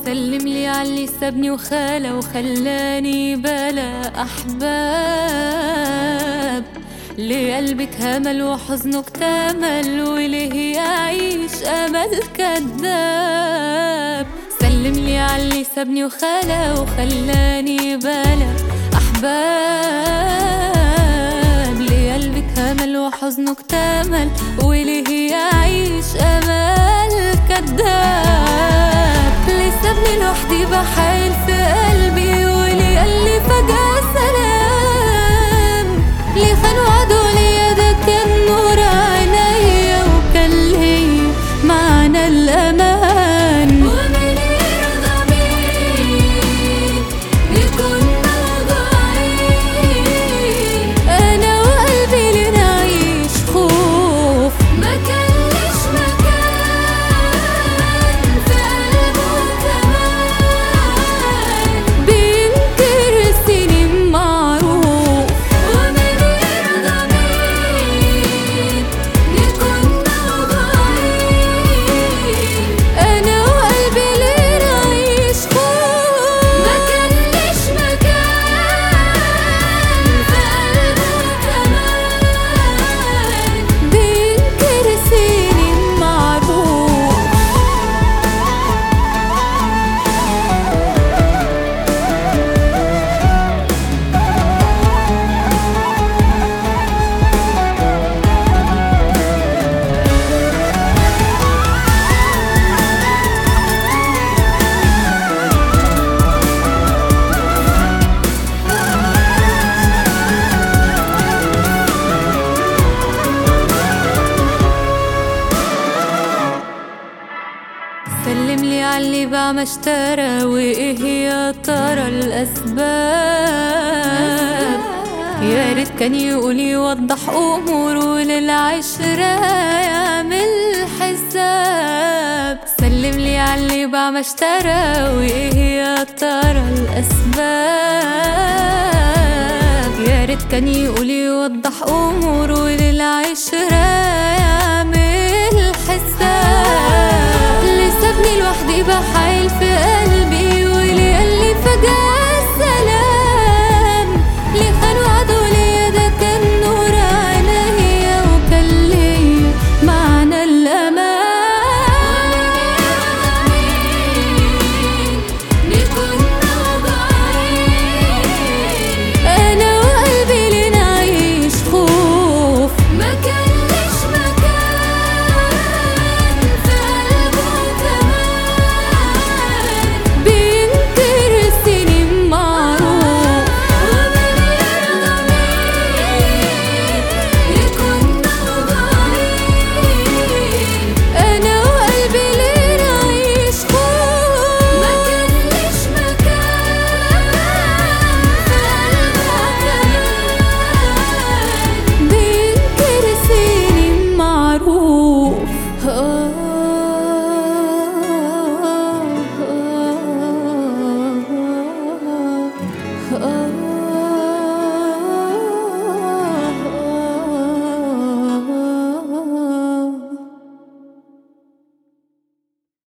سلم لي علي سابني وخالة وخلاني بلا أحباب ليه قلبك همل وحزنه اكتمل وليه يعيش أمل كذاب سلم لي علي سابني وخالة وخلاني بلا أحباب ليه قلبك همل وحزنه اكتمل وليه يعيش أمل كذاب ليه سابني لوحدي بحايل في قلبي وليه قال لي فجأة سلام ليه خان وعده ليا ده كان نور عينيا وكان ليا معنى الأمان ومن يرضى بيك يكون موضوعين أنا وقلبي لنعيش خوف ما كانش مكان في قلبه كمان بينكر السنين معروف ومن يرضى بيك يكون موضوعين أنا وقلبي لنعيش خوف ما كانش مكان في قلبه كمان بينكر السنين معروف سلم لي علي باع ما اشترى وايه يا ترى الاسباب يا ريت كان يقول يوضح اموره للعشرة يعمل حساب سلم لي علي باع ما اشترى وايه يا ترى الاسباب يا ريت كان يقول يوضح اموره للعشرة يعمل حساب اللي سابني لوحدي بحياتي